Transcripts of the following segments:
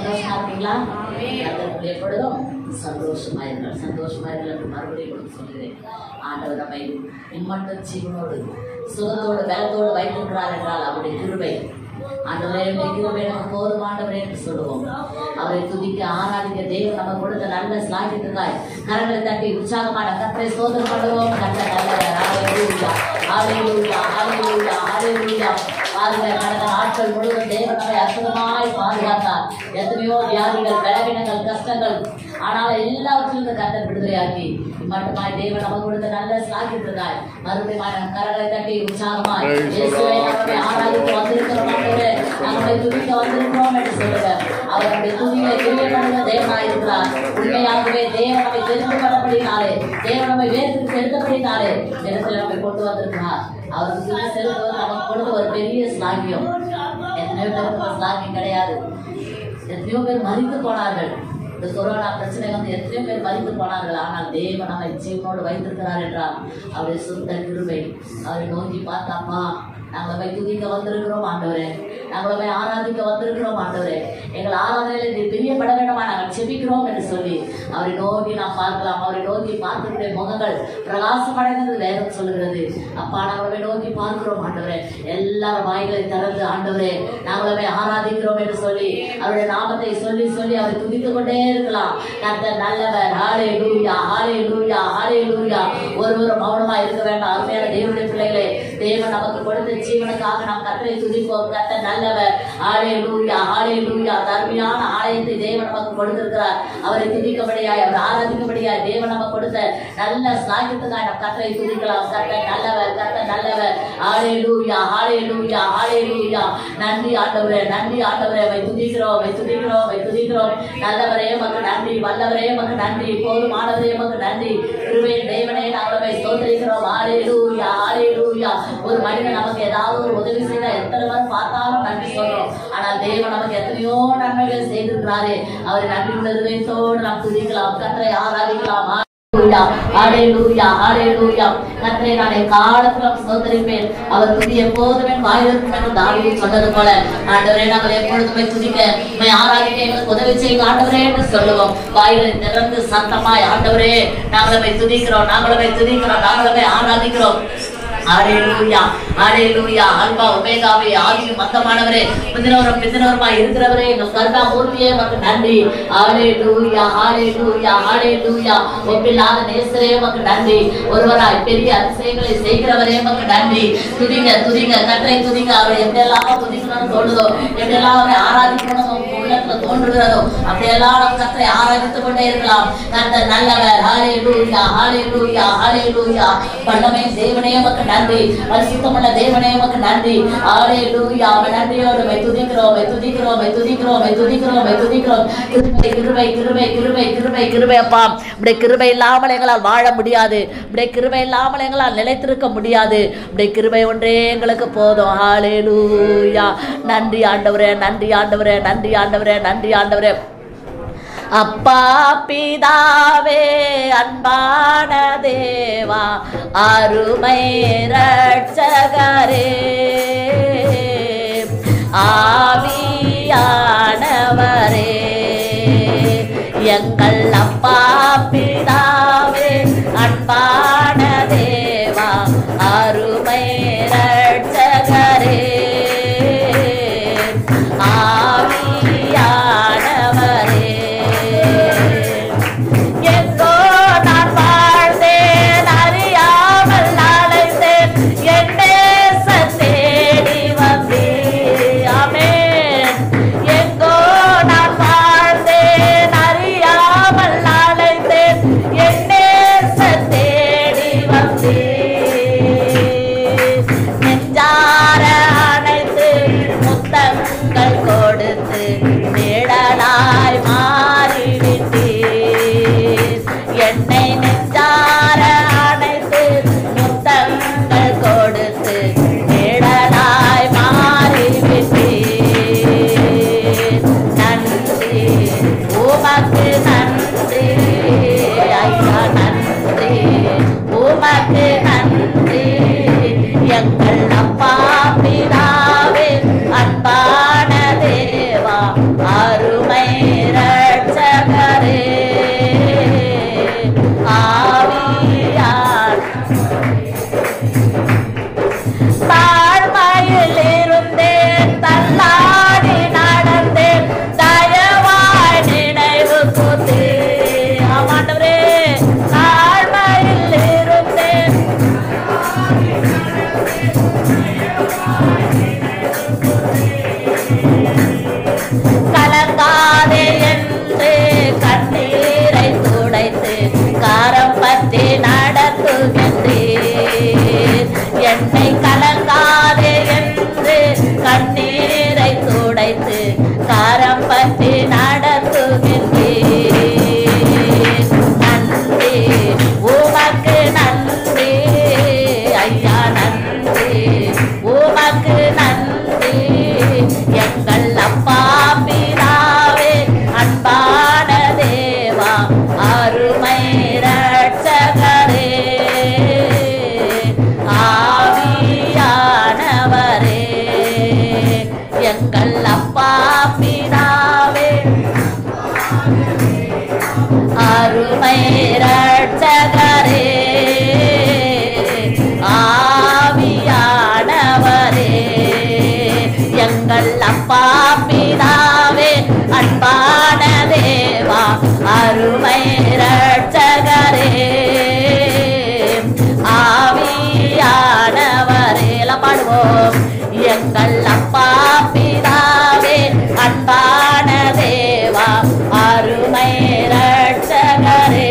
சந்தோஷமா இருக்கீங்களா கர்த்தருக்குள் எப்பொழுதும் சந்தோஷமா இருங்கள் சந்தோஷமா இருங்கள் என்று மறுபடியும் உங்களுக்கு சொல்லுகிறேன் ஆண்டவர் நம்மை இம்மட்டும் ஜீவனோடு சுகத்தோடு பலத்தோடு வைத்திருக்கிறார் என்றால் அவருடைய கிருபை ஆண்டவரே உடைய கிருபை நமக்கு போதுமானவரே என்று சொல்லுவோம் அவரை துதிக்க ஆராதிக்க தேவன் நமக்கு கொடுத்த நல்ல ஸ்லாகிட்டுக்காய் கரங்களை தட்டி உற்சாகமான கற்றை சோதனை பண்ணுவோம் கத்த நல்லவர் ஹalleluya ஹalleluya ஹalleluya ஹalleluya பாருங்க கடந்த நாட்கள் முழுவதும் தேவன் நம்மை அற்புதமாய் பாதுகாத்தார் எத்தனையோ வியாதிகள் பலவீனங்கள் கஷ்டங்கள் ஆனால் எல்லாவற்றிலிருந்து கத்தர் விடுதலையாக்கி மட்டுமாய் தேவன் நமக்கு கொடுத்த நல்ல ஸ்லாகிட்டுக்காய் மறுபடியும் நம் கரங்களை தட்டி உற்சாகமாய் Praise the இயேசுவை Lord. நம்முடைய ஆராதிக்க வந்திருக்கிறோம் ஆண்டவரே நம்முடைய துதிக்க வந்திருக்கிறோம் என்று சொல்லுங்க அவருடைய துதியை தெரியப்படுகிற தேவனாய் இருக்கிறார் உண்மையாகவே தேவன் நம்மை தெரிந்து கொண்டபடினாலே தேவன் நம்மை வேறு தெரிந்தபடினாலே இடத்துல நம்மை கொண்டு வந்திருக்கிறார் அவருக்கு துதி செலுத்துவது நமக்கு கொடுத்த ஒரு பெரிய ஸ்லாகியம் எத்தனையோ பேருக்கு ஒரு ஸ்லாகியம் கிடையாது எத்தனையோ பேர் மறித்து போனார்கள் இந்த கொரோனா பிரச்சனை வந்து எத்தனையோ பேர் மறித்து போனார்கள் ஆனால் தேவன் நம்மை ஜீவனோடு வைத்திருக்கிறார் என்றால் அவருடைய சொந்த கிருபை அவரை நோக்கி பார்த்தாப்பா நாங்கள் போய் துதிக்க வந்திருக்கிறோம் ஆண்டவரே நாங்கள் போய் ஆராதிக்க வந்திருக்கிறோம் ஆண்டவரே எங்கள் ஆராதனையில் இது பிரியப்பட வேண்டுமா நாங்கள் செபிக்கிறோம் என்று சொல்லி அவரை நோக்கி நாம் பார்க்கலாம் அவரை நோக்கி பார்க்கக்கூடிய முகங்கள் பிரகாசமடைந்தது வேதம் சொல்லுகிறது அப்பா நாங்களை நோக்கி பார்க்கிறோம் ஆண்டவரே எல்லாரும் வாய்களை திறந்து ஆண்டவரே நாங்களை போய் ஆராதிக்கிறோம் என்று சொல்லி அவருடைய நாமத்தை சொல்லி சொல்லி அவரை துதித்து கொண்டே இருக்கலாம் கர்த்தர் நல்லவர் ஹாலே லூயா ஹாலே லூயா ஹாலே லூயா ஒருவரும் மௌனமா இருக்க வேண்டாம் அருமையான தேவனுடைய பிள்ளைகளே தேவன் நமக்கு கொடுத்த ஜீவனுக்காக நாம் கர்த்தரை துதிப்போம் கர்த்தர் நல்லவர் ஹாலே லூயா ஹாலே லூயா தர்மியான ஆலயத்தை தேவன் நமக்கு கொடுத்திருக்கிறார் அவரை துதிக்கபடியாய் அவர் ஆராதிக்கபடியாய் தேவன் நமக்கு கொடுத்த நல்ல ஸ்லாகியத்துக்காக நாம் கர்த்தரை துதிக்கலாம் கர்த்தர் நல்லவர் கர்த்தர் நல்லவர் ஹாலே லூயா ஹாலே லூயா ஹாலே லூயா நன்றி ஆண்டவரே நன்றி ஆண்டவரே வை துதிக்கிறோம் வை துதிக்கிறோம் வை துதிக்கிறோம் நல்லவரே மக்கு நன்றி வல்லவரே மக்கு நன்றி போதுமானவரே மக்கு நன்றி கிருபையின் தேவனே நாங்கள் ஸ்தோத்திரிக்கிறோம் ஹாலே லூயா ஹாலே லூயா ஒரு மனிதன் நமக்கு ஏதாவது ஒரு உதவி செய்தா எத்தனை பேர் பார்த்தாலும் நன்றி சொல்றோம் ஆனால் தேவன் நமக்கு எத்தனையோ நன்மைகள் செய்திருக்கிறாரே அவரை நன்றி உள்ள இதயத்தோடு நாம் துதிக்கலாம் கற்றை ஆராதிக்கலாம் ஹalleluya ஹalleluya கர்த்தரை நான் காலத்திலும் ஸ்தோத்திரிப்பேன் அவர் துதி எப்போதுமே வாயிலிருக்கும் என்று தாவீது சொன்னது போல ஆண்டவரே நாங்கள் எப்பொழுதுமே துதிக்க உம்மை ஆராதிக்க எங்களுக்கு உதவி செய்யுங்க ஆண்டவரே என்று சொல்லுவோம் வாயிலை திறந்து சத்தமாய் ஆண்டவரே நாங்களுமே துதிக்கிறோம் நாங்களுமே துதிக்கிறோம் நாங்களுமே ஆராதிக்கிறோம் ஹalleluya ஹalleluya அல்பா ஒமேகாவே ஆதியும் மந்தமானவரே முந்தினவரும் பிந்தினவருமாய் இருக்கிறவரே எங்கள் கர்த்தா மூர்த்தியே உமக்கு நன்றி ஹalleluya ஹalleluya ஹalleluya ஒப்பில்லாத நேசரே உமக்கு நன்றி ஒருவராய் பெரிய அதிசயங்களை செய்கிறவரே உமக்கு நன்றி துதிங்க துதிங்க கட்டளை துதிங்க அவரை எப்படியெல்லாம் துதிக்கணும்னு தோணுதோ எப்படியெல்லாம் அவரை ஆராதிக்கணும் உங்க உள்ளத்துல தோன்றுகிறதோ அப்படியெல்லாம் நம்ம கத்தரை ஆராதித்துக் கொண்டே இருக்கலாம் கர்த்தர் நல்லவர் ஹalleluya ஹalleluya ஹalleluya வல்லமை தேவனே உமக்கு நன்றி பரிசுத்தமுள்ள தேவனே உமக்கு நன்றி ஹalleluya அவன் நன்றியோடு மை துதிக்கிறோம் மை துதிக்கிறோம் மை துதிக்கிறோம் மை துதிக்கிறோம் மை துதிக்கிறோம் கிருபை கிருபை கிருபை கிருபை கிருபை கிருபை அப்பா இப்படி கிருபை இல்லாமல் எங்களால் வாழ முடியாது இப்படி கிருபை இல்லாமல் எங்களால் நிலைத்திருக்க முடியாது இப்படி கிருபை ஒன்றே எங்களுக்கு போதும் ஹalleluya நன்றி ஆண்டவரே நன்றி ஆண்டவரே நன்றி ஆண்டவரே நன்றி ஆண்டவரே அப்பா பிதாவே அன்பான தேவா அருமை ரட்சகரே ஆவியானவரே எங்கள் அப்பா பிதாவே அன்பான தேவா அருமை ரட்சகரே ஆவியானவரே எங்கோ நான் வாழ்ந்தேன் அறியாமல் அழைத்தேன் என் நேசம் தேடி வந்தீர் ஆமென் எங்கோ நான் வாழ்ந்தேன் அறியாமல் அழைத்தேன் என் நேசம் தேடி வந்தீர் நெஞ்சார அணைத்து முத்தங்கள் கொடுத்து நிழலாய் மாறிவிட்டீர் என்னை நெஞ்சார அணைத்து முத்தங்கள் கொடுத்து நிழலாய் மாறிவிட்டீர் நன்றி உமக்கு நன்றி ஐயா நன்றி உமக்கு நன்றி எங்கள் அப்பா பிதாவே அன்பான தேவா அருமை கலங்காதே என்று கண்ணீரை துடைத்து காரம் பற்றி நடத்துகின்றீர் என்னை கலங்காதே என்று கண்ணீரை துடைத்து காரம் பற்றி நடத்துகின்றீர் நன்றி உமக்கு நன்றி ஐயா நன்றி உமக்கு நன்றி எங்கள் அப்பா பிதாவே அன்பான தேவா அருமை ரட்சகரே ஆவியானவரே எங்கள் அப்பா பிதாவே அருமை ரட்சகரே ஆவியானவரே எங்கள் அப்பா பிதாவே அன்பான தேவா அருமை ரட்சகரே ஆவியானவரே எல்லாம் பாடுவோம் எங்கள் அப்பா பிதாவே அன்பான தேவா அருமை ரட்சகரே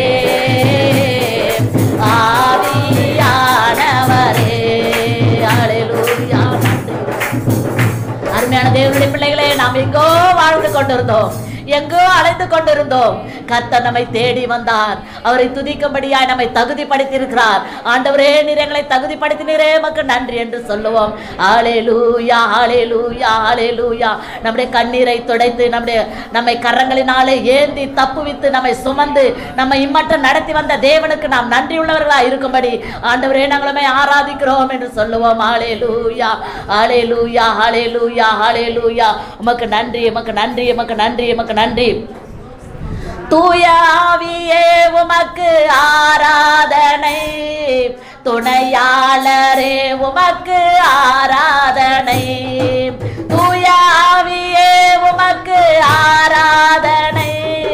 ஆவியானவரே அல்லேலூயா நன்றி அருமையான தேவனுடைய பிள்ளைகளே நாம் எங்கோ வாழ்ந்து கொண்டிருந்தோம் எங்கோ அலைந்து கொண்டிருந்தோம் கர்த்தர் நம்மை தேடி வந்தார் அவரை துதிக்கும்படியாய் நம்மை தகுதிப்படுத்தியிருக்கிறார் ஆண்டவரே நீர் எங்களை தகுதிப்படுத்தினீரே மக்கு நன்றி என்று சொல்லுவோம் ஆளே லூயா ஆளே லூயா ஆளே லூயா நம்முடைய கண்ணீரை துடைத்து நம்முடைய நம்மை கரங்களினாலே ஏந்தி தப்புவித்து நம்மை சுமந்து நம்மை இம்மட்டம் நடத்தி வந்த தேவனுக்கு நாம் நன்றி உள்ளவர்களாக இருக்கும்படி ஆண்டவரே நாங்களுமே ஆராதிக்கிறோம் என்று சொல்லுவோம் ஆளே லூயா ஆளே லூயா ஆளே லூயா ஆளே லூயா உமக்கு நன்றி உமக்கு நன்றி உமக்கு நன்றி உமக்கு நன்றி தூய ஆவியே உமக்கு ஆராதனை துணையாளரே உமக்கு ஆராதனை தூய ஆவியே உமக்கு ஆராதனை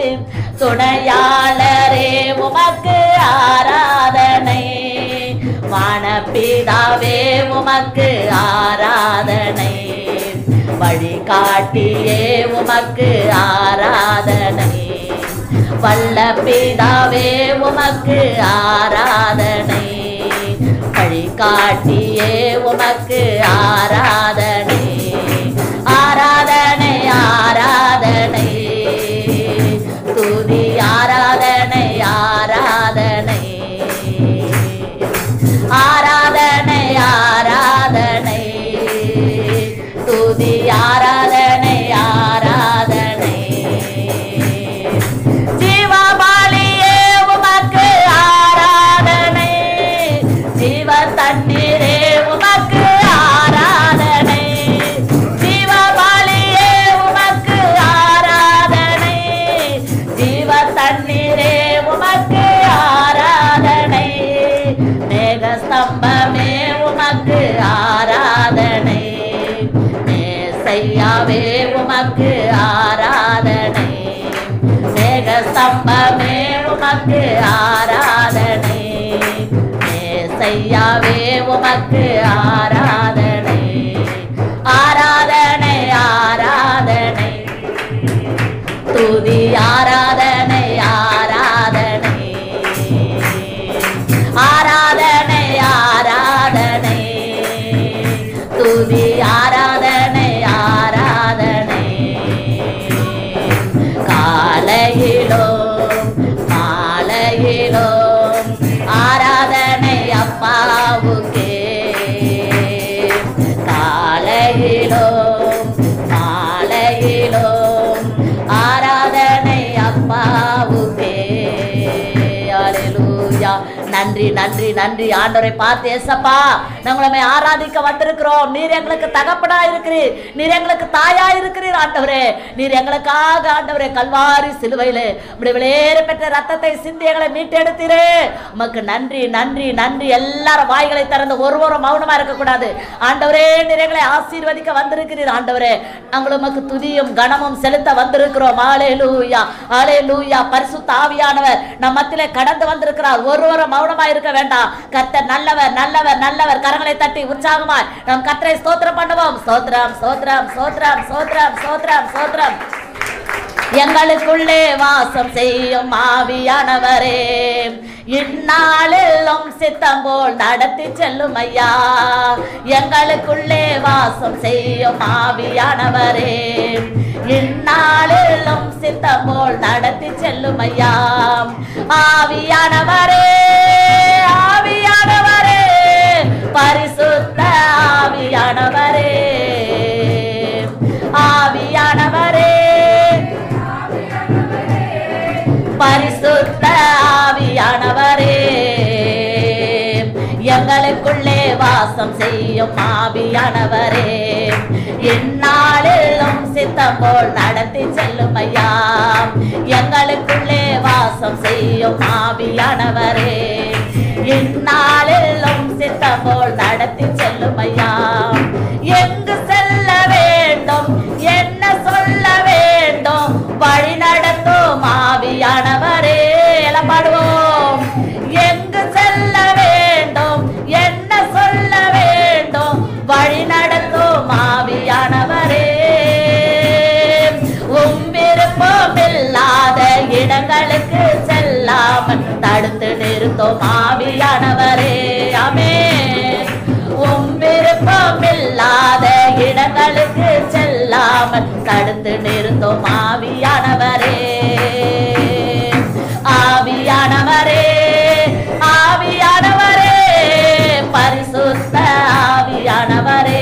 துணையாளரே உமக்கு ஆராதனை வானபிதாவே உமக்கு ஆராதனை வழிகாட்டியே உமக்கு ஆராதனை வல்ல பிதாவே உமக்கு ஆராதனை வழிகாட்டியே உமக்கு ஆராதனை ஆராதனை ஆராதனை துதி ஆராதனை ஆராதனை ஆராதனை ஆராதனை துதி ஆராதனை ஆராதனை ஜீவபாலியே உமக்கு ஆராதனை ஜீவ தண்ணீரே உமக்கு ஆராதனை ஜீவபாலியே உமக்கு ஆராதனை ஜீவ தண்ணீரே உமக்கு ஆராதனை மேகஸ்தம்பமே உமக்கு ஆராதனை மேசையாவே உமக்கு ஆராதனை மேகஸ்தம்பமே உமக்கு ஆராதனை மேசையாவே உமக்கு ஆராதனை ஆராதனை ஆராதனை துதி ஆராதனை ஆராதனை ஆராதனை ஆராதனை துதி ஆராதனை ஆராதனை காலையிலும் மாலையிலும் ஆராதனை அப்பாவுக்கே காலையிலும் மாலையிலும் ஆராதனை அப்பாவுக்கே அல்லேலூயா நன்றி நன்றி நன்றி ஆண்டவரை பார்த்து ஏசப்பா நாங்களுமே ஆராதிக்க வந்திருக்கிறோம் நீர் எங்களுக்கு தகப்பனா இருக்கிறீர் நீர் எங்களுக்கு தாயா இருக்கிறீர் ஆண்டவரே நீர் எங்களுக்காக ஆண்டவரே கல்வாரி சிலுவையிலே உடைய விளையேற பெற்ற ரத்தத்தை சிந்தி எங்களை மீட்டெடுத்தீரே உமக்கு நன்றி நன்றி நன்றி எல்லாரும் வாய்களை திறந்து ஒருவரும் மௌனமா இருக்கக்கூடாது ஆண்டவரே நீர் எங்களை ஆசீர்வதிக்க வந்திருக்கிறீர் ஆண்டவரே நாங்கள் உமக்கு துதியும் கனமும் செலுத்த வந்திருக்கிறோம் ஆலே லூயா ஆலே லூயா பரிசுத்த ஆவியானவர் நம் மத்தியிலே கடந்து வந்திருக்கிறார் ஒருவரும் மௌனமா இருக்க வேண்டாம் கர்த்தர் நல்லவர் நல்லவர் நல்லவர் கரங்களை தட்டி உற்சாகமாய் நாம் கர்த்தரை ஸ்தோத்திரம் பண்ணுவோம் ஸ்தோத்திரம் ஸ்தோத்திரம் ஸ்தோத்திரம் ஸ்தோத்திரம் ஸ்தோத்திரம் ஸ்தோத்திரம் எங்களுக்குள்ளே வாசம் செய்யும் ஆவியானவரே இந்நாளிலும் சித்தம் போல் நடத்தி செல்லும் ஐயா எங்களுக்குள்ளே வாசம் செய்யும் ஆவியானவரே இந்நாளிலும் சித்தம் போல் நடத்தி செல்லும் ஐயா ஆவியானவரே ஆவியானவரே பரிசுத்த ஆவியானவரே ஆவியானவரே பரிசுத்த ஆவியானவரே எங்களுக்குள்ளே வாசம் செய்யும் ஆவியானவரே எந்நாளிலும் சித்தம் போல் நடத்தி செல்லும் ஐயா எங்களுக்குள்ளே வாசம் செய்யும் ஆவியானவரே இந்நாளிலும் சித்தம் போல் நடத்தி செல்லும் ஐயா எங்கு செல்ல வேண்டும் என்ன சொல்ல வேண்டும் வழி நடத்தும் ஆவியானவரே எல்லாம் பாடுவோம் எங்கு செல்ல வேண்டும் என்ன சொல்ல வேண்டும் வழி நடத்தும் ஆவியானவரே உம் விருப்பம் இல்லாத இடங்களுக்கு செல்லாமல் தடுத்து நிறுத்தும் ஆவியானவரே ஆமே உம் விருப்பம் இல்லாத இடங்களுக்கு செல்லாமல் தடுத்து நிறுத்தும் ஆவியானவரே ஆவியானவரே ஆவியானவரே பரிசுத்த ஆவியானவரே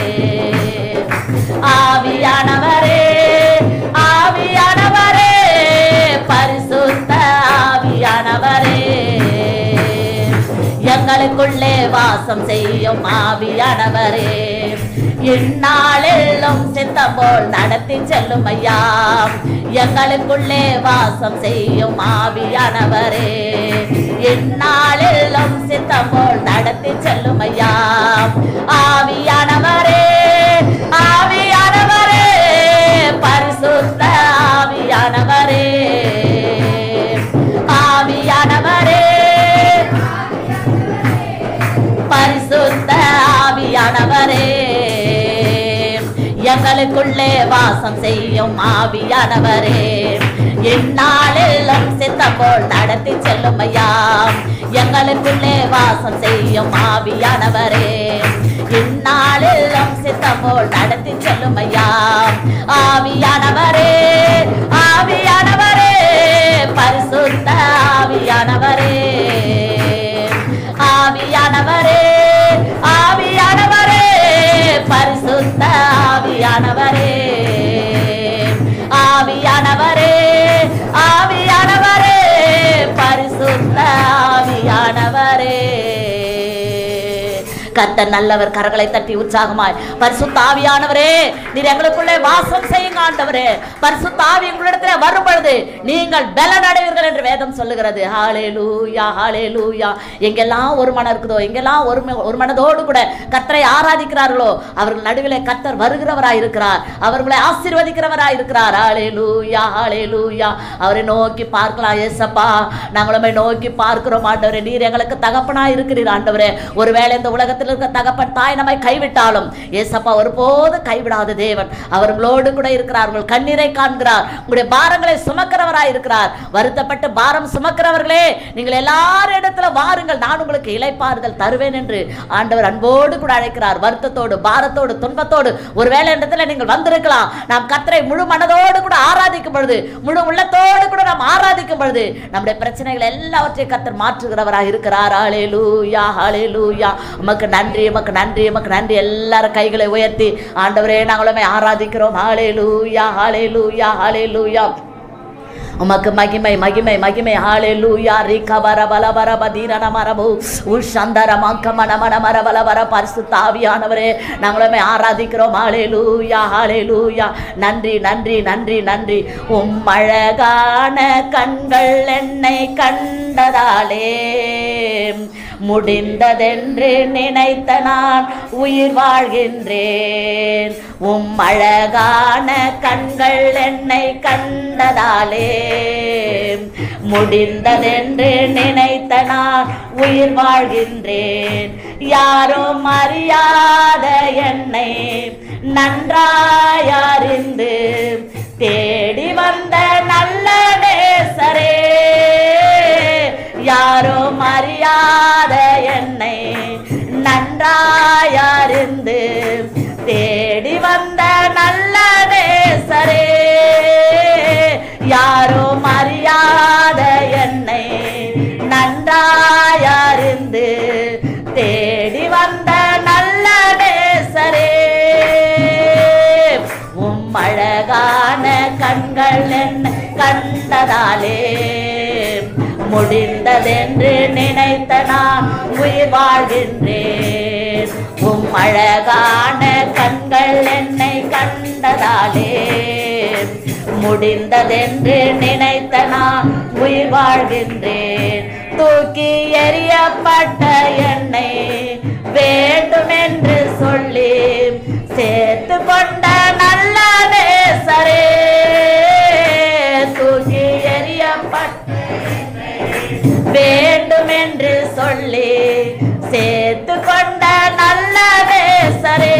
ஆவியானவரே ஆவியானவரே பரிசுத்த ஆவியானவரே எங்களுக்குள்ளே வாசம் செய்யும் ஆவியானவரே இந்நாளெல்லாம் சித்தம் போல் நடத்தி செல்லும் ஐயா எங்களுக்குள்ளே வாசம் செய்யும் ஆவியானவரே இந்நாளெல்லாம் சித்தம் போல் நடத்தி செல்லும் ஐயா ஆவியானவரே ஆவியானவரே பரிசுத்த ஆவியானவரே ஆவியானவரே பரிசுத்த ஆவியானவரே எங்களுக்குள்ளே வாசம் செய்யும் ஆவியானவரே இந்நாளெல்லாம் சித்தம் போல் நடத்தி செல்லும் ஐயா எங்களுக்குள்ளே வாசம் செய்யும் ஆவியானவரே இந்நாளெல்லாம் சித்தம் போல் நடத்தி செல்லும் ஐயா ஆவியானவரே ஆவியானவரே பரிசுத்த ஆவியானவரே ஆவியானவரே ஆவியானவரே பரிசுத்த ஆவியானவரே ஆவியானவரே ஆவியானவரே பரிசுத்த ஆவியானவரே கர்த்தர் நல்லவர் கரங்களை தட்டி உற்சாகமாய் பரிசுத்த ஆவியானவரே நீர் எங்களுக்குள்ளே வாசம் செய்யுங்க ஆண்டவரே பரிசுத்த ஆவி உங்களிடத்துல வரும் பொழுது நீங்கள் பலன் அடைவீர்கள் என்று வேதம் சொல்லுகிறது ஹாலே லூயா ஹாலே லூயா எங்கெல்லாம் ஒரு மனம் இருக்குதோ எங்கெல்லாம் ஒரு ம- ஒரு மனதோடு கூட கர்த்தரை ஆராதிக்கிறார்களோ அவர்கள் நடுவிலே கர்த்தர் வருகிறவராய் இருக்கிறார் அவர்களை ஆசீர்வதிக்கிறவராய் இருக்கிறார் ஹாலே லூயா ஹாலே லூயா அவரை நோக்கி பார்க்கலாம் ஏசப்பா நாங்களுமே நோக்கி பார்க்கிறோம் ஆண்டவரே நீர் எங்களுக்கு தகப்பனா இருக்கிறீர் ஆண்டவரே ஒருவேளை இந்த உலகத்தில் இருக்க தகப்பன் தாய் நம்மை கைவிட்டாலும் ஏசப்பா ஒருபோது கைவிடாத தேவன் அவர்களோடு கூட இருக்கிறார் உங்கள் கண்ணீரை காண்கிறார் உங்களுடைய பாரங்களை சுமக்கிறவராய் இருக்கிறார் வருத்தப்பட்டு பாரம் சுமக்கிறவர்களே நீங்கள் எல்லாரும் இடத்துல வாருங்கள் நான் உங்களுக்கு இளைப்பாறுதல் தருவேன் என்று ஆண்டவர் அன்போடு கூட அழைக்கிறார் வருத்தத்தோடு பாரத்தோடு துன்பத்தோடு ஒருவேளை இடத்துல நீங்கள் வந்திருக்கலாம் நாம் கத்தரை முழு மனதோடு கூட ஆராதிக்கும் பொழுது முழு உள்ளத்தோடு கூட நாம் ஆராதிக்கும் பொழுது நம்முடைய பிரச்சனைகள் எல்லாவற்றையும் கத்தர் மாற்றுகிறவராக இருக்கிறார் ஆளே லூயா ஆளே லூயா உமக்கு நன்றி உமக்கு நன்றி உமக்கு நன்றி எல்லாரும் கைகளை உயர்த்தி ஆண்டவரே நாங்களுமே ஆராதிக்கிறோம் ஹாலே லூயா ஹாலே லூயா ஹாலே லூயா உமக்கு மகிமை மகிமை மகிமை ஹாலே லூயா ரீக வர பல வர பதீரன மரபு உஷந்தர மக்க மன மன மர பல வர பரிசு தாவியானவரே நாங்களுமே ஆராதிக்கிறோம் ஹாலே லூயா ஹாலே லூயா நன்றி நன்றி நன்றி நன்றி உம் அழகான கண்கள் என்னை கண்டதாலே முடிந்ததென்று நினைத்த நான் உயிர் வாழ்கின்றேன் உம் அழகான கண்கள் என்னை கண்டதாலே முடிந்ததென்று நினைத்த நான் உயிர் வாழ்கின்றேன் யாரும் அறியாத என்னை நன்றாய் அறிந்து தேடி வந்த நல்ல நேசரே யாரும் அறியாத என்னை நன்றாய் அறிந்து தேடி வந்த நல்ல நேசரே யாரும் அறியாத என்னை நன்றாய் அறிந்து தேடி வந்த நல்ல நேசரே உம் அழகான கண்கள் என்ன கண்டதாலே முடிந்ததென்று நினைத்த நான் உயிர் வாழ்கின்றேன் உம் அழகான கண்கள் என்னை கண்டதாலே முடிந்ததென்று நினைத்த நான் உயிர் வாழ்கின்றேன் தூக்கி எறியப்பட்ட என்னை வேண்டுமென்று சொல்லி சேர்த்து கொண்ட நல்ல நேசரே தூக்கி எறியப்பட்ட வேண்டுமென்று சொல்லி சேர்த்து கொண்ட நல்ல நேசரே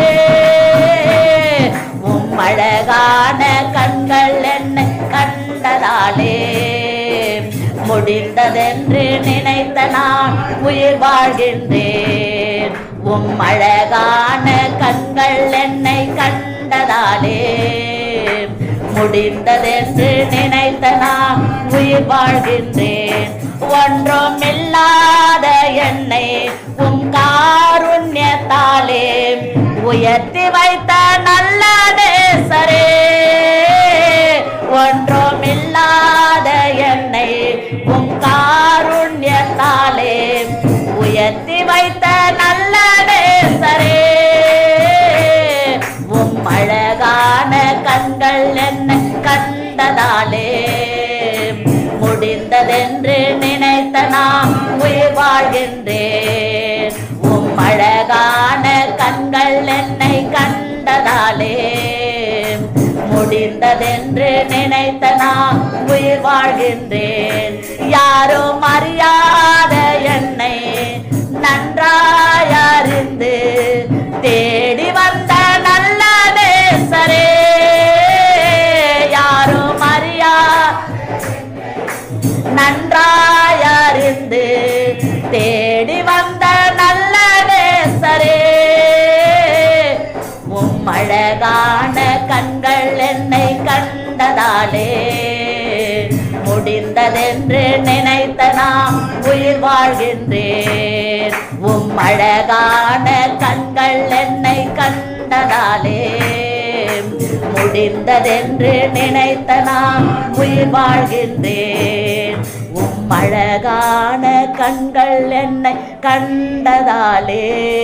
உம் அழகான கண்கள் என்னை கண்டதாலே முடிந்ததென்று நினைத்த நான் உயிர் வாழ்கின்றேன் உம் அழகான கண்கள் என்னை கண்டதாலே முடிந்ததென்று நினைத்த நான் உயிர் வாழ்கின்றேன் ஒன்றும் இல்லாத என்னை உம் காருண்யத்தாலே உயர்த்தி வைத்த நல்ல நேசரே ஒன்றும் இல்லாத என்னை உம் காருண்யத்தாலே உயர்த்தி வைத்த நல்ல நேசரே உம் அழகான கண்கள் என்ன கண்டதாலே முடிந்ததென்று நினைத்த நான் உயிர் வாழ்கின்றேன் உம் அழகான கண்கள் என்னை கண்டதாலே முடிந்ததென்று நினைத்த நான் உயிர் வாழ்கின்றேன் யாரும் அறியாத என்னை நன்றாய் அறிந்து தேடி வந்த நல்ல நேசரே யாரும் அறியா நன்றாய் அறிந்து தேடி வந்த நல்ல நேசரே உம் அழகான கண்கள் என்னை கண்டதாலே முடிந்ததென்று நினைத்த நான் உயிர் வாழ்கின்றேன் உம் அழகான கண்கள் என்னை கண்டதாலே முடிந்ததென்று நினைத்த நான் உயிர் வாழ்கின்றேன் உம் அழகான கண்கள் என்னை கண்டதாலே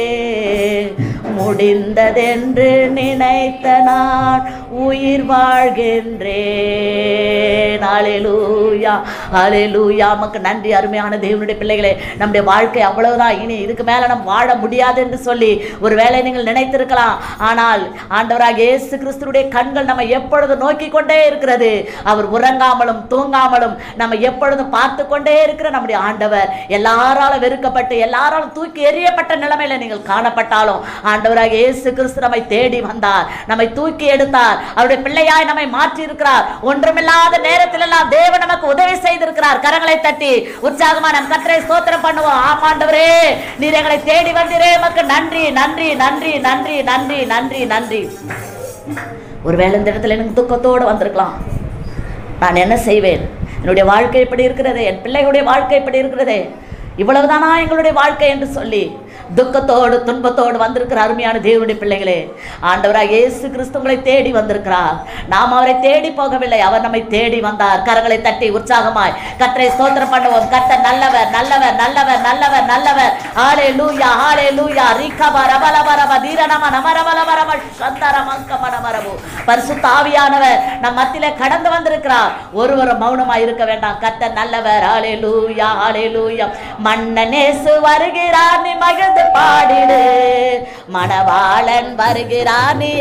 முடிந்ததென்று நினைத்த நான் உயிர் வாழ்கின்றேன் அலையலூயா அலையலூயா நமக்கு நன்றி அருமையான தேவனுடைய பிள்ளைகளே நம்முடைய வாழ்க்கை அவ்வளவுதான் இனி இதுக்கு மேல நம்ம வாழ முடியாது என்று சொல்லி ஒருவேளை நீங்கள் நினைத்திருக்கலாம் ஆனால் ஆண்டவராக இயேசு கிறிஸ்துடைய கண்கள் நம்ம எப்பொழுது நோக்கி கொண்டே இருக்கிறது அவர் உறங்காமலும் தூங்காமலும் நம்ம எப்பொழுதும் பார்த்து கொண்டே இருக்கிற நம்முடைய ஆண்டவர் எல்லாராலும் வெறுக்கப்பட்டு எல்லாராலும் தூக்கி எறியப்பட்ட நிலைமையில நீங்கள் காணப்பட்டாலும் ஆண்டவராக இயேசு கிறிஸ்து நம்மை தேடி வந்தார் நம்மை தூக்கி எடுத்தார் அவருடைய பிள்ளையாய் நம்மை மாற்றி இருக்கிறார் ஒன்றுமில்லாத நேரத்தில் எல்லாம் தேவன் நமக்கு உதவி செய்திருக்கிறார் கரங்களை தட்டி உற்சாகமா நம் கத்தரை ஸ்தோத்திரம் பண்ணுவோம் ஆமாண்டவரே நீர் எங்களை தேடி வந்தீரே நமக்கு நன்றி நன்றி நன்றி நன்றி நன்றி நன்றி நன்றி ஒருவேளை இந்த இடத்துல எனக்கு துக்கத்தோடு வந்திருக்கலாம் நான் என்ன செய்வேன் என்னுடைய வாழ்க்கை இப்படி இருக்கிறது என் பிள்ளைகளுடைய வாழ்க்கை இப்படி இருக்கிறது இவ்வளவுதானா எங்களுடைய வாழ்க்கை என்று சொல்லி துக்கத்தோடு துன்பத்தோடு வந்திருக்கிற அருமையான தேவனுடைய பிள்ளைகளே ஆண்டவராக இயேசு கிறிஸ்து உங்களை தேடி வந்திருக்கிறார் நாம் அவரை தேடி போகவில்லை அவர் நம்மை தேடி வந்தார் கரங்களை தட்டி உற்சாகமாய் கத்தரை ஸ்தோத்திரம் பண்ணுவோம் கர்த்தர் நல்லவர் நல்லவர் நல்லவர் நல்லவர் நல்லவர் ஆலே லூயா ஆலே லூயா ரீகபா ரபலப ரப தீரநம நம ரபலப ரப சந்தரமங்க மனமரபு பரிசுத்த ஆவியானவர் நம் மத்தியிலே கடந்து வந்திருக்கிறார் ஒருவரும் மௌனமாய் இருக்க வேண்டாம் கர்த்தர் நல்லவர் ஆலே லூயா ஆலே லூயா மன்னனேசு வருகிறார் நீ மகிழ்ந்து பாடிடு மணவாளன் வருகிறார் நீ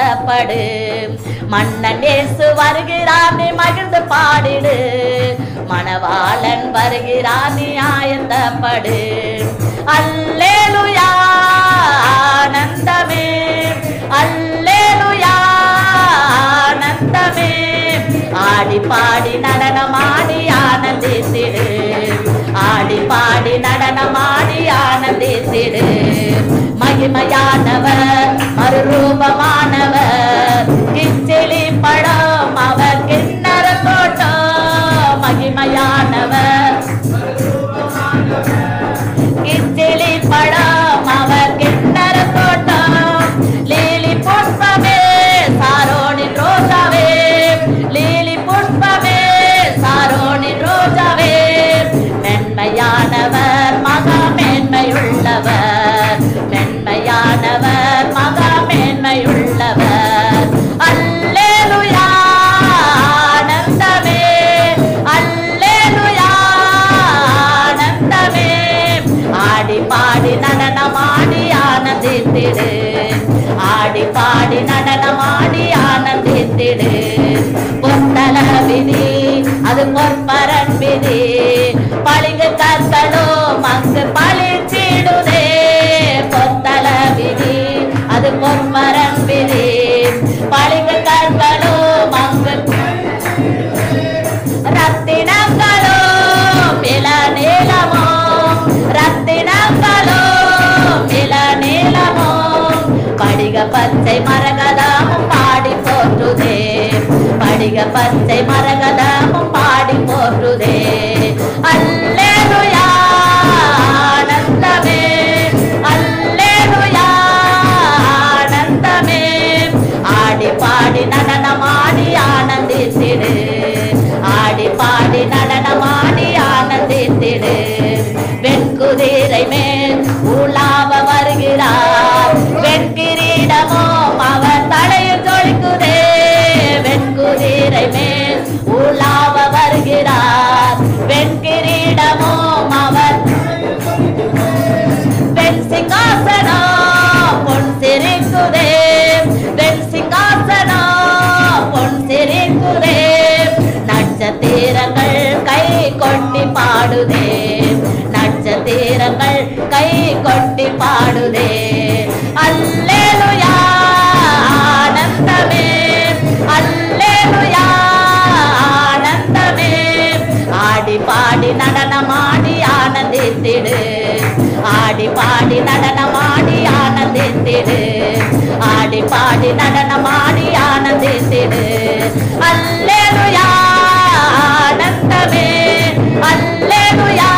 ஆயத்தப்படு மன்னன் இயேசு வருகிறார் நீ மகிழ்ந்து பாடிடு மணவாளன் வருகிறான் நீ ஆயத்தப்படு அல்லேலுயா ஆனந்தமே அல்லேலுயா ஆனந்தமே ஆடி பாடி நடனமாடி ஆனந்தித்திடு ஆடி பாடி நடனமாடி ஆனந்தித்திடு மகிமையானவர் மறுரூபமானவர் கிச்சிலி படம் அவர் கிண்ணற தோட்டம் மகிமையானவர் கிச்சிலி படம் அவர் கிண்ணற தோட்டம் லீலி புஷ்பமே சாரோனின் ரோஜாவே லீலி புஷ்பமே சாரோனின் ரோஜாவே மென்மையானவர் மகா மேன்மையுள்ளவர் மென்மையானவர் மகா மேன்மையுள்ளவர் அல்லேலுயா ஆனந்தமே அல்லேலுயா ஆனந்தமே ஆடி பாடி நடனமாடி ஆனந்தித்திடு ஆடி பாடி நடனமாடி ஆனந்தித்திடு பொத்தல விதி அது பொற்பரன் விதி பளிங்கு கற்களும் அங்கு பளிச்சிடுதே பொத்தல விதி அது பொற்பரன் விதி பளிங்கு கற்களும் அங்கு ரத்தினங்களோ இள நீளமோ ரத்தினங்களோ இள நீளமோ படிக பச்சை மரகதமும் பாடி போற்றுதே படிக பச்சை மரகதமும் பாடி போற்றுதே அல்லேலுயா ஆனந்தமே அல்லேலுயா ஆனந்தமே ஆடி பாடி நடனமாடி ஆனந்தித்திடு ஆடி பாடி நடனமாடி ஆனந்தித்திடு வெண்குதிரை மேல் உலாவ வருகிறார் வெண்கிரீடமோ அவர் தலையில் ஜொலிக்குதே வெண்குதிரை மேல் உலாவ வருகிறார் வெண்கிரீடமோ அவர் வெண் சிங்காசனம் பொன் சிரிக்குதே வெண் சிங்காசனம் பொன் சிரிக்குதே நட்சத்திரங்கள் கை கொட்டி பாடுதே நட்சத்திரங்கள் கை கொட்டி பாடுதே அல்லேலுயா ஆனந்தமே அல்லேலுயா ஆனந்தமே ஆடி பாடி நடனமாடி ஆனந்தித்திடு ஆடி பாடி நடனமாடி ஆனந்தித்திடு ஆடி பாடி நடனமாடி ஆனந்தித்திடு அல்லேலுயா ஆனந்தமே அல்லேலுயா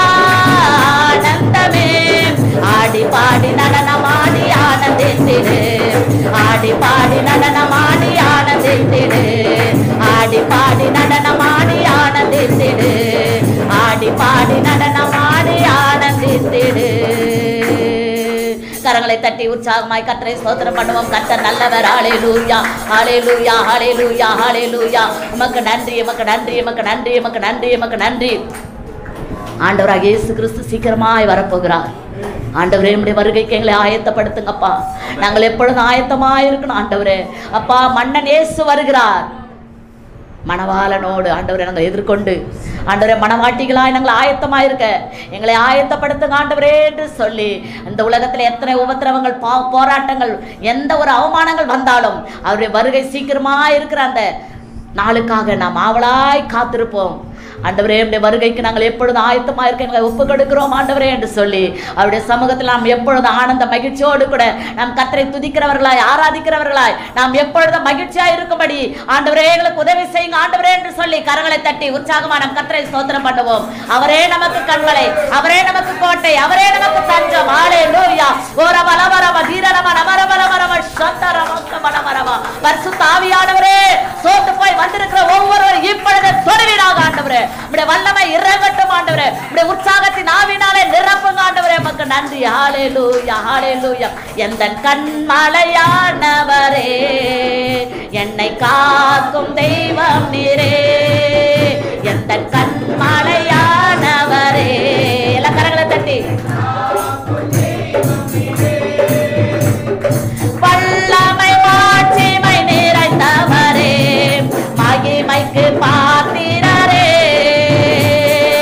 ஆனந்தமே ஆடி பாடி நடனமாடி ஆனந்தித்திடு ஆடி பாடி நடனமாடி ஆனந்தித்திடு ஆடி பாடி நடனமாடி ஆனந்தித்திடு ஆடி பாடி நடனமாடி ஆனந்தித்திடு கரங்களை தட்டி உற்சாகமாய் கத்தரை ஸ்தோத்திரம் பண்ணுவோம் கத்தர் நல்லவர் ஆளே லூயா ஆளே லூயா ஆளே லூயா ஆளே லூயா உமக்கு நன்றி உமக்கு நன்றி உமக்கு நன்றி உமக்கு நன்றி உமக்கு நன்றி ஆண்டவராக இயேசு கிறிஸ்து சீக்கிரமாய் வரப்போகிறார் ஆண்டவரே நம்முடைய வருகைக்கு எங்களை ஆயத்தப்படுத்துங்கப்பா நாங்கள் எப்பொழுதும் ஆயத்தமாய் இருக்கணும் ஆண்டவரே அப்பா மன்னன் இயேசு வருகிறார் மணவாளனோடு ஆண்டவரை நாங்கள் எதிர்கொண்டு ஆண்டவரே மணவாட்டிகளாய் நாங்கள் ஆயத்தமாக இருக்க எங்களை ஆயத்தப்படுத்துங்க ஆண்டவரே என்று சொல்லி இந்த உலகத்தில் எத்தனை உபத்திரவங்கள் பா போராட்டங்கள் எந்த ஒரு அவமானங்கள் வந்தாலும் அவருடைய வருகை சீக்கிரமாக இருக்கிற அந்த நாளுக்காக நாம் ஆவலாய் காத்திருப்போம் ஆண்டவரே நம்முடைய வருகைக்கு நாங்கள் எப்பொழுதும் ஆயத்தமாக இருக்க எங்களை ஒப்பு கொடுக்கிறோம் ஆண்டவரே என்று சொல்லி அவருடைய சமூகத்தில் நாம் எப்பொழுதும் ஆனந்த மகிழ்ச்சியோடு கூட நாம் கத்தரை துதிக்கிறவர்களாய் ஆராதிக்கிறவர்களாய் நாம் எப்பொழுதும் மகிழ்ச்சியாக இருக்கும்படி ஆண்டவரே எங்களுக்கு உதவி செய்யுங்க ஆண்டவரே என்று சொல்லி கரங்களை தட்டி உற்சாகமா நாம் கத்தரை ஸ்தோத்திரம் பண்ணுவோம் அவரே நமக்கு கண்களை அவரே நமக்கு கோட்டை அவரே நமக்கு தஞ்சம் ஆலே லூயா ஓர பலவரவ தீரரம நமரபலவரவ சந்தரமரவ பரிசுத்த ஆவியானவரே சோத்து போய் வந்திருக்கிற ஒவ்வொருவரும் இப்பொழுது தொடுவீராக ஆண்டவரே உடைய வல்லமை இறங்கட்டும் ஆண்டவரே உடைய உற்சாகத்தின் ஆவினாலே நிரப்புங்க ஆண்டவரே மக்கள் நன்றி ஹாலே லூயா ஹாலே லூயா எந்த கண்மலையானவரே என்னை காக்கும் தெய்வம் நீரே எந்த கண்மலையானவரே எல்லாம் கரங்களை தட்டி வல்லமை மாட்சிமை நிறைந்தவரே மகிமைக்கு பாத்திரரே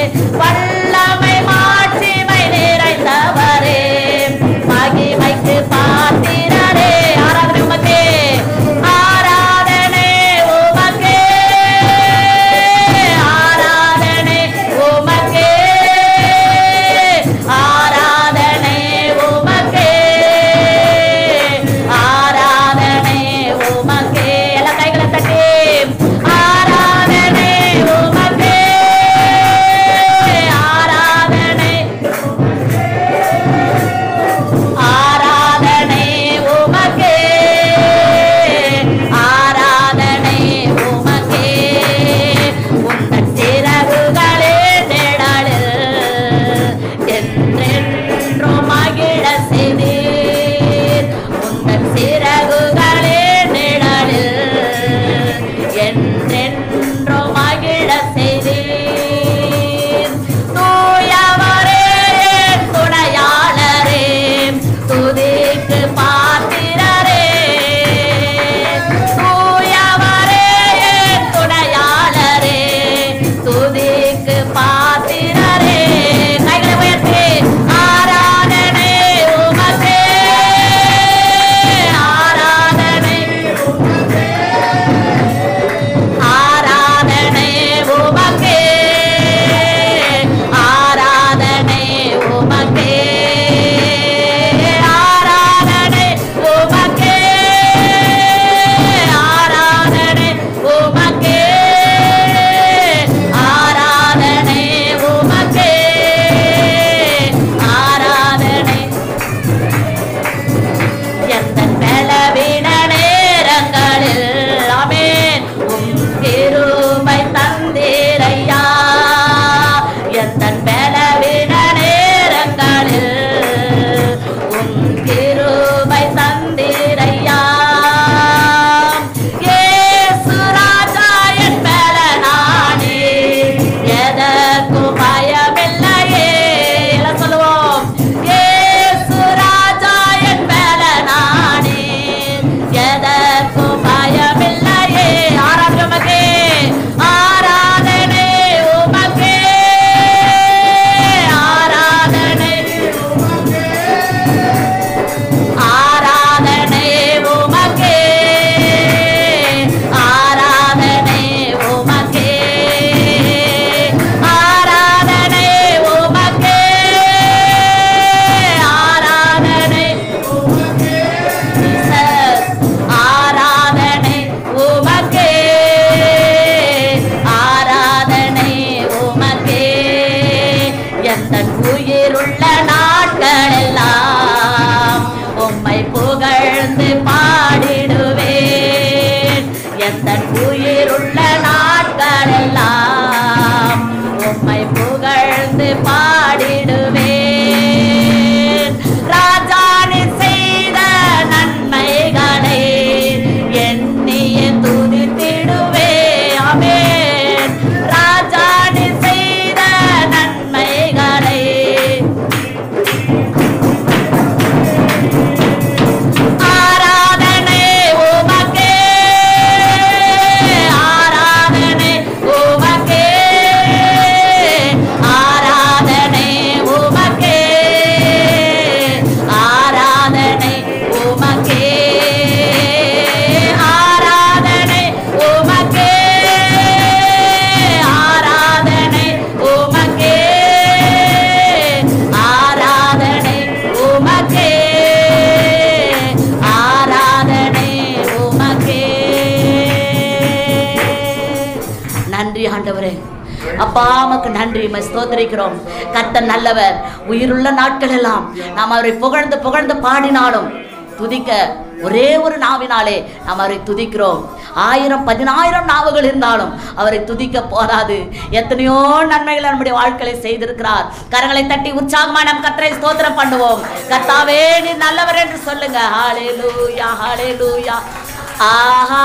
ஆண்டவரே அப்பா உமக்கு நன்றி உம்மை ஸ்தோத்திரிக்கிறோம் கர்த்தர் நல்லவர் உயிருள்ள நாட்கள் எல்லாம் நாம் அவரை புகழ்ந்து புகழ்ந்து பாடினாலும் துதிக்க ஒரே ஒரு நாவினாலே நாம் அவரை துதிக்கிறோம் ஆயிரம் பதினாயிரம் நாவுகள் இருந்தாலும் அவரை துதிக்க போதாது எத்தனையோ நன்மைகளை நம்முடைய வாழ்க்கையை செய்திருக்கிறார் கரங்களை தட்டி உற்சாகமா நம் கத்தரை ஸ்தோத்திரம் பண்ணுவோம் கர்த்தாவே நீ நல்லவர் என்று சொல்லுங்க ஹalleluya ஹalleluya ஆஹா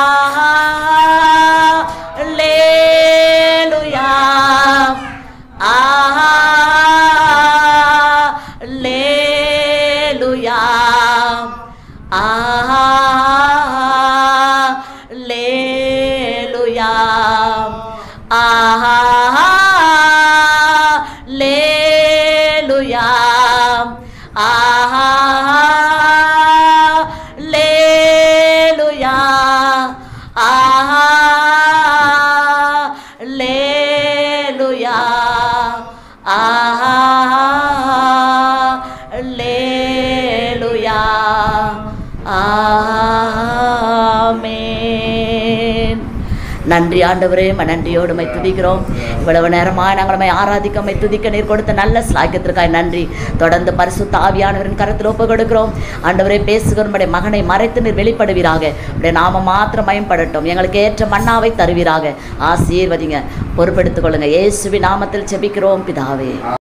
ஹalleluya ஆஹா ஹalleluya ஆஹா லேலுயா ஆஹா லேலுயா ஆஹா லேலுயா ஆஹா லேலுயா ஆஹா லேலுயா ஆமென் நன்றி ஆண்டவரே உம்மை நன்றியோடு உம்மை துதிக்கிறோம் இவ்வளவு நேரமா நாங்கள் உம்மை ஆராதிக்க உம்மை துதிக்க நீர் கொடுத்த நல்ல ஸ்லாக்கியத்திற்காய் நன்றி தொடர்ந்து பரிசுத்த ஆவியானவரின் கரத்தில் ஒப்பு கொடுக்கிறோம் ஆண்டவரே பேசுகிற உம்முடைய மகனை மறைத்து நீர் வெளிப்படுவீராக உடைய நாம மாத்திரம் மயம்படட்டும் எங்களுக்கு ஏற்ற மன்னாவை தருவீராக ஆசீர்வதிங்க பொறுப்பெடுத்துக் கொள்ளுங்க இயேசுவின் நாமத்தில் செபிக்கிறோம் பிதாவே